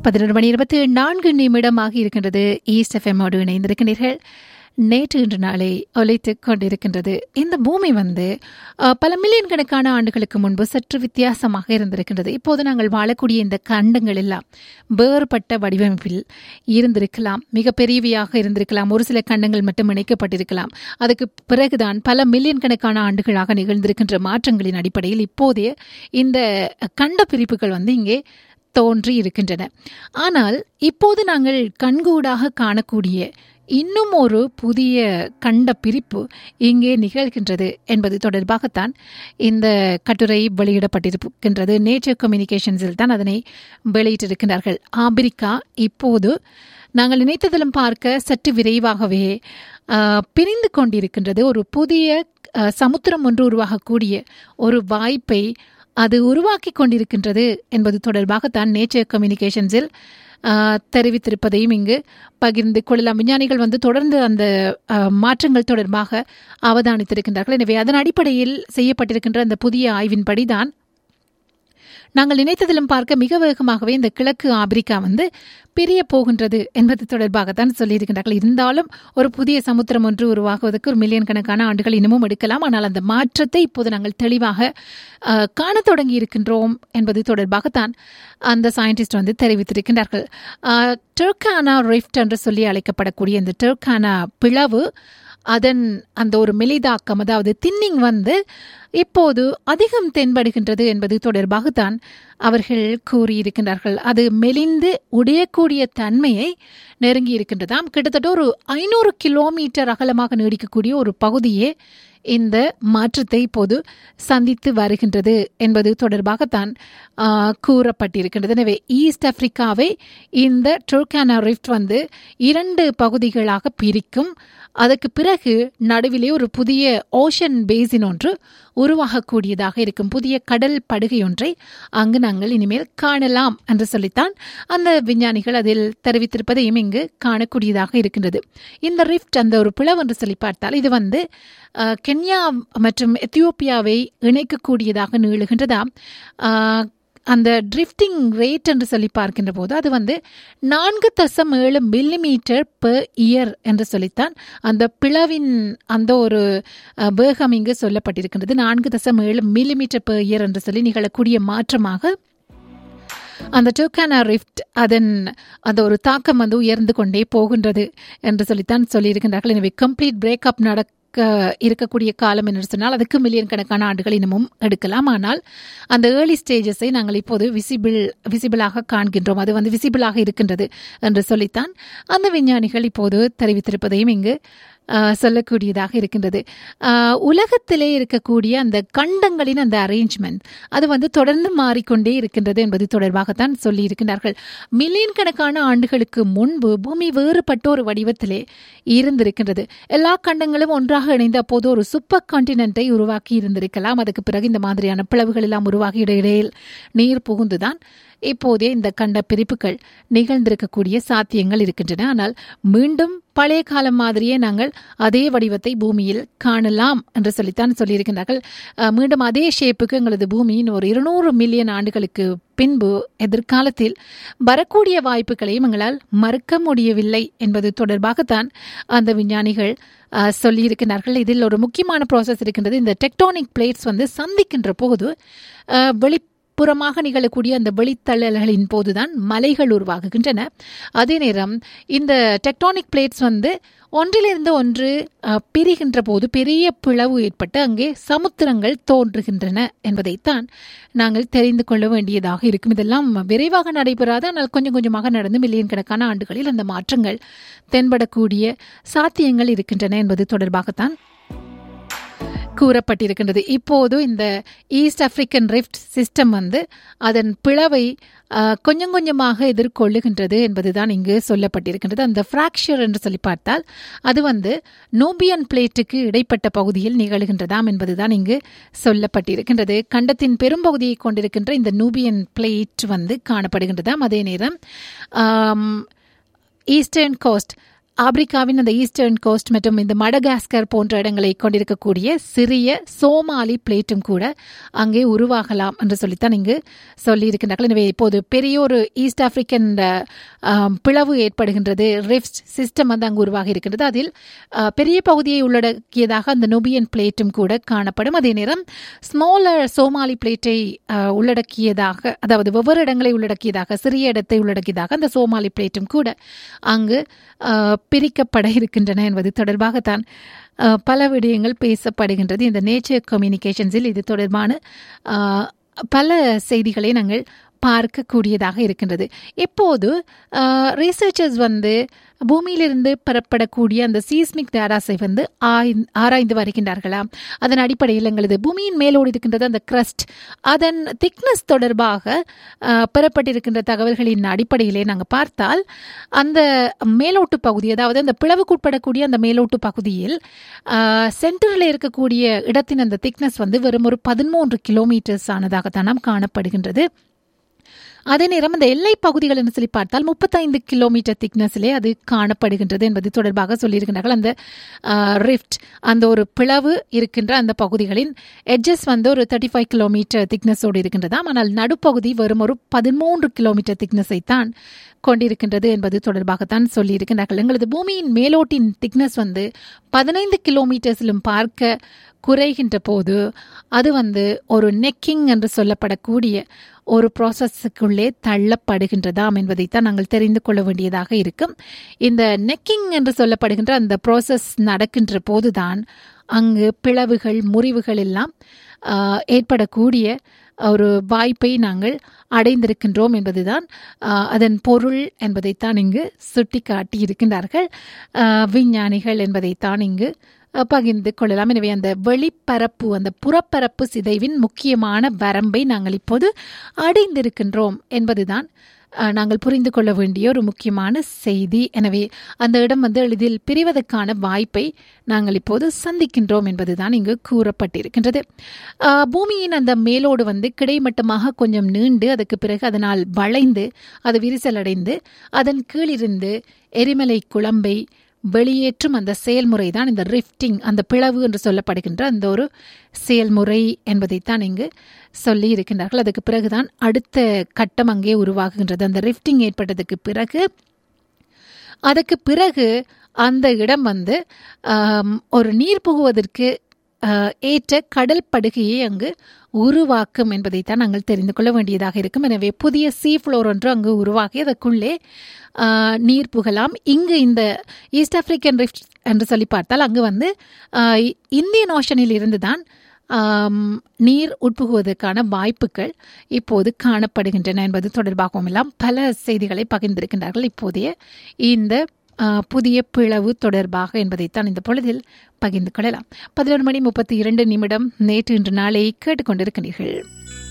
பதினொரு மணி இருபத்தி நான்கு நிமிடமாக இருக்கின்றது ஈஸ்ட் எஃப்எம்மோடு இணைந்திருக்கிறீர்கள் நேற்று இன்று நாளை ஒலைத்துக் கொண்டிருக்கின்றது இந்த பூமி வந்து அஹ், பல மில்லியன் கணக்கான ஆண்டுகளுக்கு முன்பு சற்று வித்தியாசமாக இருந்திருக்கின்றது இப்போது நாங்கள் வாழக்கூடிய இந்த கண்டங்கள் எல்லாம் வேறுபட்ட வடிவமைப்பில் இருந்திருக்கலாம் மிக பெரியவையாக இருந்திருக்கலாம் ஒரு சில கண்டங்கள் மட்டும் இணைக்கப்பட்டிருக்கலாம் அதுக்கு பிறகுதான் பல மில்லியன் கணக்கான ஆண்டுகளாக நிகழ்ந்திருக்கின்ற மாற்றங்களின் அடிப்படையில் இப்போதைய இந்த கண்ட பிரிப்புகள் வந்து இங்கே தோன்றி இருக்கின்றன ஆனால் இப்போது நாங்கள் கண்கூடாக காணக்கூடிய இன்னும் ஒரு புதிய கண்ட பிரிப்பு இங்கே நிகழ்கின்றது என்பது தொடர்பாகத்தான் இந்த கட்டுரை வெளியிடப்பட்டிருக்கின்றது நேச்சர் கம்யூனிகேஷன்ஸில் தான் அதனை வெளியிட்டிருக்கிறார்கள் ஆப்பிரிக்கா இப்போது நாங்கள் நினைத்ததிலும் பார்க்க சற்று விரைவாகவே ஆஹ், பிரிந்து கொண்டிருக்கின்றது ஒரு புதிய ஆஹ், சமுத்திரம் ஒன்று உருவாகக்கூடிய ஒரு வாய்ப்பை அது உருவாக்கி கொண்டிருக்கின்றது என்பது தொடர்பாகத்தான் நேச்சர் கம்யூனிகேஷன்ஸில் ஆஹ், தெரிவித்திருப்பதையும் இங்கு பகிர்ந்து கொள்ளலாம் விஞ்ஞானிகள் வந்து தொடர்ந்து அந்த ஆஹ், மாற்றங்கள் தொடர்பாக அவதானித்திருக்கின்றார்கள் எனவே அதன் அடிப்படையில் செய்யப்பட்டிருக்கின்ற அந்த புதிய ஆய்வின்படி தான் நாங்கள் நினைத்ததிலும் பார்க்க மிக வேகமாகவே இந்த கிழக்கு ஆப்பிரிக்கா வந்து பிரிய போகின்றது என்பது தொடர்பாகத்தான் சொல்லியிருக்கின்றார்கள் இருந்தாலும் ஒரு புதிய சமுத்திரம் ஒன்று உருவாகுவதற்கு ஒரு மில்லியன் கணக்கான ஆண்டுகள் இன்னமும் எடுக்கலாம் ஆனால் அந்த மாற்றத்தை இப்போது நாங்கள் தெளிவாக அஹ், காணத் தொடங்கி இருக்கின்றோம் என்பது தொடர்பாகத்தான் அந்த சயின்டிஸ்ட் வந்து தெரிவித்திருக்கின்றார்கள் அஹ், டெர்கானா ரிஃப்ட் என்று சொல்லி அழைக்கப்படக்கூடிய இந்த டெர்கானா பிளவு அதன் அந்த ஒரு மெலிதாக்கம் அதாவது தின்னிங் வந்து இப்போது அதிகம் தென்படுகின்றது என்பது தொடர்பாகத்தான் அவர்கள் கூறியிருக்கின்றார்கள் அது மெலிந்து உடையக்கூடிய தன்மையை நெருங்கி இருக்கின்றதாம் கிட்டத்தட்ட ஒரு ஐநூறு கிலோமீட்டர் அகலமாக நீடிக்கக்கூடிய ஒரு பகுதியே இந்த மாற்றத்தை இப்போது சந்தித்து வருகின்றது என்பது தொடர்பாகத்தான் ஆ, கூறப்பட்டிருக்கின்றது எனவே ஈஸ்ட் ஆப்பிரிக்காவை இந்த டொர்கானா ரிஃப்ட் வந்து இரண்டு பகுதிகளாக பிரிக்கும் அதற்கு பிறகு நடுவிலே ஒரு புதிய ஓஷன் பேசின் ஒன்று உருவாகக்கூடியதாக இருக்கும் புதிய கடல் படுகை ஒன்றை அங்கு நாங்கள் இனிமேல் காணலாம் என்று சொல்லித்தான் அந்த விஞ்ஞானிகள் அதில் தெரிவித்திருப்பதையும் இங்கு காணக்கூடியதாக இருக்கின்றது இந்த ரிஃப்ட் அந்த ஒரு பிளவு என்று சொல்லி பார்த்தால் இது வந்து அஹ், கென்யா மற்றும் எத்தியோப்பியாவை இணைக்கக்கூடியதாக நீளுகின்றதாம் அஹ், அந்த ட்ரிஃப்டிங் ரேட் என்று சொல்லி பார்க்கின்ற போது அது வந்து நான்கு தசம் ஏழு மில்லிமீட்டர் பெர் இயர் என்று சொல்லித்தான் அந்த பிளவின் அந்த ஒரு அஹ், வேகம் இங்கு சொல்லப்பட்டிருக்கின்றது நான்கு தசம் ஏழு மில்லிமீட்டர் பெர் இயர் என்று சொல்லி நிகழக்கூடிய மாற்றமாக அந்த டோக்கானா ரிஃப்ட் அதன் அந்த ஒரு தாக்கம் வந்து உயர்ந்து கொண்டே போகின்றது என்று சொல்லித்தான் சொல்லியிருக்கின்றார்கள் எனவே கம்ப்ளீட் பிரேக்கப் நடக்க இருக்கக்கூடிய காலம் என்று சொன்னால் அதுக்கு மில்லியன் கணக்கான ஆண்டுகள் இன்னமும் எடுக்கலாம் ஆனால் அந்த ஏர்லி ஸ்டேஜஸை நாங்கள் இப்போது விசிபிள் விசிபிளாக காண்கின்றோம் அது வந்து விசிபிளாக இருக்கின்றது என்று சொல்லித்தான் அந்த விஞ்ஞானிகள் இப்போது தெரிவித்திருப்பதையும் இங்கு ஆஹ், சொல்லக்கூடியதாக இருக்கின்றது ஆஹ், உலகத்திலே இருக்கக்கூடிய அந்த கண்டங்களின் அந்த அரேஞ்ச்மெண்ட் அது வந்து தொடர்ந்து மாறிக்கொண்டே இருக்கின்றது என்பது தொடர்பாகத்தான் சொல்லி இருக்கின்றார்கள் மில்லியன் கணக்கான ஆண்டுகளுக்கு முன்பு பூமி வேறுபட்ட ஒரு வடிவத்திலே இருந்திருக்கின்றது எல்லா கண்டங்களும் ஒன்றாக இணைந்த அப்போது ஒரு சூப்பர் கான்டினென்ட்டை உருவாக்கி இருந்திருக்கலாம் அதுக்கு பிறகு இந்த மாதிரியான பிளவுகள் எல்லாம் உருவாகி இடையிடையில் நீர் புகுந்துதான் இப்போதே இந்த கண்ட பிரிப்புகள் நிகழ்ந்திருக்கக்கூடிய சாத்தியங்கள் இருக்கின்றன ஆனால் மீண்டும் பழைய காலம் மாதிரியே நாங்கள் அதே வடிவத்தை பூமியில் காணலாம் என்று சொல்லித்தான் சொல்லியிருக்கின்றார்கள் அஹ், மீண்டும் அதே ஷேப்புக்கு எங்களது பூமியின் ஒரு இருநூறு மில்லியன் ஆண்டுகளுக்கு பின்பு எதிர்காலத்தில் வரக்கூடிய வாய்ப்புகளையும் எங்களால் மறுக்க முடியவில்லை என்பது தொடர்பாகத்தான் அந்த விஞ்ஞானிகள் அஹ், சொல்லியிருக்கிறார்கள் இதில் ஒரு முக்கியமான ப்ராசஸ் இருக்கின்றது இந்த டெக்டானிக் பிளேட்ஸ் வந்து சந்திக்கின்ற போது அஹ், வெளி புறமாக நிகழக்கூடிய அந்த வெளித்தள்ளல்களின் போதுதான் மலைகள் உருவாகுகின்றன அதே நேரம் இந்த டெக்டானிக் பிளேட்ஸ் வந்து ஒன்றிலிருந்து ஒன்று அஹ், பிரிகின்ற போது பெரிய பிளவு ஏற்பட்டு அங்கே சமுத்திரங்கள் தோன்றுகின்றன என்பதைத்தான் நாங்கள் தெரிந்து கொள்ள வேண்டியதாக இருக்கும் இதெல்லாம் விரைவாக நடைபெறாது ஆனால் கொஞ்சம் கொஞ்சமாக நடந்து மில்லியன் கணக்கான ஆண்டுகளில் அந்த மாற்றங்கள் தென்படக்கூடிய சாத்தியங்கள் இருக்கின்றன என்பது தொடர்பாகத்தான் கூறப்பட்டிருக்கின்றது இப்போது இந்த ஈஸ்ட் ஆப்பிரிக்கன் ரிஃப்ட் சிஸ்டம் வந்து அதன் பிளவை ஆஹ், கொஞ்சம் கொஞ்சமாக எதிர்கொள்ளுகின்றது என்பதுதான் இங்கு சொல்லப்பட்டிருக்கின்றது அந்த ஃப்ராக்சர் என்று சொல்லி பார்த்தால் அது வந்து நோபியன் பிளேட்டுக்கு இடைப்பட்ட பகுதியில் நிகழ்கின்றதாம் என்பதுதான் இங்கு சொல்லப்பட்டிருக்கின்றது கண்டத்தின் பெரும்பகுதியை கொண்டிருக்கின்ற இந்த நூபியன் பிளேட் வந்து காணப்படுகின்றதாம் அதே நேரம் ஆம், ஈஸ்டர்ன் கோஸ்ட் ஆப்பிரிக்காவின் அந்த ஈஸ்டர்ன் கோஸ்ட் மற்றும் இந்த மடகாஸ்கர் போன்ற இடங்களை கொண்டிருக்கக்கூடிய சிறிய சோமாலி பிளேட்டும் கூட அங்கே உருவாகலாம் என்று சொல்லித்தான் இங்கு சொல்லியிருக்கின்றார்கள் எனவே இப்போது பெரிய ஒரு ஈஸ்ட் ஆப்பிரிக்கன் ஆம், பிளவு ஏற்படுகின்றது ரிஃப்ட் சிஸ்டம் வந்து அங்கு உருவாகி இருக்கின்றது அதில் ஆ, பெரிய பகுதியை உள்ளடக்கியதாக அந்த நொபியன் பிளேட்டும் கூட காணப்படும் அதே நேரம் ஸ்மாலர் சோமாலி பிளேட்டை ஆ, உள்ளடக்கியதாக அதாவது ஒவ்வொரு இடங்களை உள்ளடக்கியதாக சிறிய இடத்தை உள்ளடக்கியதாக அந்த சோமாலி பிளேட்டும் கூட அங்கு ஆ, பிரிக்கப்பட இருக்கின்றன என்பது தொடர்பாகத்தான் ஆ, பல விடயங்கள் பேசப்படுகின்றது இந்த நேச்சர் கம்யூனிகேஷன்ஸில் இது தொடர்பான ஆ, பல செய்திகளை நாங்கள் பார்க்கக்கூடியதாக இருக்கின்றது இப்போது ரிசர்ச்சர்ஸ் வந்து பூமியிலிருந்து பெறப்படக்கூடிய அந்த சீஸ்மிக் டேராஸை வந்து ஆய்ந்- ஆராய்ந்து வருகின்றார்களாம் அதன் அடிப்படையில் எங்களது பூமியின் மேலோடு இருக்கின்றது அந்த கிரஸ்ட் அதன் திக்னஸ் தொடர்பாக ஆ, பெறப்பட்டிருக்கின்ற தகவல்களின் அடிப்படையிலே நாங்கள் பார்த்தால் அந்த மேலோட்டு பகுதி அதாவது அந்த பிளவுக்குட்படக்கூடிய அந்த மேலோட்டு பகுதியில் சென்டரில் இருக்கக்கூடிய இடத்தின் அந்த திக்னஸ் வந்து வெறும் ஒரு பதிமூன்று கிலோமீட்டர்ஸ் ஆனதாகத்தான் நாம் காணப்படுகின்றது அதே நேரம் அந்த எல்லை பகுதிகள் என்று சொல்லி பார்த்தால் முப்பத்தைந்து கிலோமீட்டர் திக்னஸிலே அது காணப்படுகின்றது என்பது தொடர்பாக சொல்லியிருக்கிறார்கள் அந்த ரிஃப்ட் அந்த ஒரு பிளவு இருக்கின்ற அந்த பகுதிகளின் எட்ஜஸ் வந்து ஒரு தேர்ட்டி ஃபைவ் கிலோமீட்டர் திக்னஸோடு இருக்கின்றதாம் ஆனால் நடுப்பகுதி வெறும் ஒரு பதிமூன்று கிலோமீட்டர் திக்னஸை தான் கொண்டிருக்கின்றது என்பது தொடர்பாகத்தான் சொல்லியிருக்கிறார்கள் எங்களது பூமியின் மேலோட்டின் திக்னஸ் வந்து பதினைந்து கிலோமீட்டர்ஸிலும் பார்க்க குறைகின்ற போது அது வந்து ஒரு நெக்கிங் என்று சொல்லப்படக்கூடிய ஒரு ப்ராசஸுக்குள்ளே தள்ளப்படுகின்றதாம் என்பதைத்தான் நாங்கள் தெரிந்து கொள்ள வேண்டியதாக இருக்கும் இந்த நெக்கிங் என்று சொல்லப்படுகின்ற அந்த ப்ராசஸ் நடக்கின்ற போதுதான் அங்கு பிளவுகள் முறிவுகள் எல்லாம் ஆஹ், ஏற்படக்கூடிய ஒரு வாய்ப்பை நாங்கள் அடைந்திருக்கின்றோம் என்பதுதான் ஆஹ், அதன் பொருள் என்பதைத்தான் இங்கு சுட்டி காட்டி இருக்கின்றார்கள் ஆஹ், விஞ்ஞானிகள் என்பதைத்தான் இங்கு அஹ், பகிர்ந்து கொள்ளலாம் எனவே அந்த வெளிப்பரப்பு அந்த புறப்பரப்பு சிதைவின் முக்கியமான வரம்பை நாங்கள் இப்போது அடைந்திருக்கின்றோம் என்பதுதான் அஹ், நாங்கள் புரிந்து கொள்ள வேண்டிய ஒரு முக்கியமான செய்தி எனவே அந்த இடம் வந்து எளிதில் பிரிவதற்கான வாய்ப்பை நாங்கள் இப்போது சந்திக்கின்றோம் என்பதுதான் இங்கு கூறப்பட்டிருக்கின்றது அஹ், பூமியின் அந்த மேலோடு வந்து கிடைமட்டமாக கொஞ்சம் நீண்டு அதுக்கு பிறகு அதனால் வளைந்து அது விரிசலடைந்து அதன் கீழிருந்து எரிமலை குழம்பை வெளியேற்றும் அந்த செயல்முறை தான் இந்த ரிஃப்டிங் அந்த பிளவு என்று சொல்லப்படுகின்ற அந்த ஒரு செயல்முறை என்பதைத்தான் இங்கு சொல்லி இருக்கின்றார்கள் அதுக்கு பிறகுதான் அடுத்த கட்டம் அங்கே உருவாகுகின்றது அந்த ரிஃப்டிங் ஏற்பட்டதுக்கு பிறகு அதுக்கு பிறகு அந்த இடம் வந்து ஆம், ஒரு நீர் புகுவதற்கு ஆஹ், ஏற்ற கடல் படுகையை அங்கு உருவாக்கும் என்பதைத்தான் நாங்கள் தெரிந்து கொள்ள வேண்டியதாக இருக்கும் எனவே புதிய சீ ஃப்ளோர் ஒன்று அங்கு உருவாகி அதற்குள்ளே ஆஹ், நீர் புகலாம் இங்கு இந்த ஈஸ்ட் ஆப்பிரிக்கன் ரிஃப்ட் என்று சொல்லி பார்த்தால் அங்கு வந்து ஆஹ், இந்தியன் ஓஷனில் இருந்து தான் ஆம், நீர் உட்புகுவதற்கான வாய்ப்புகள் இப்போது காணப்படுகின்றன என்பது தொடர்பாகவும் எல்லாம் பல செய்திகளை பகிர்ந்திருக்கின்றார்கள் இப்போதைய இந்த ஆ, புதிய பிளவு தொடர்பாக என்பதைத்தான் இந்த பொழுதில் பகிர்ந்து கொள்ளலாம் பதினொரு மணி முப்பத்தி இரண்டு நிமிடம் நேற்று இன்று நாளை கேட்டுக்கொண்டிருக்கிறீர்கள்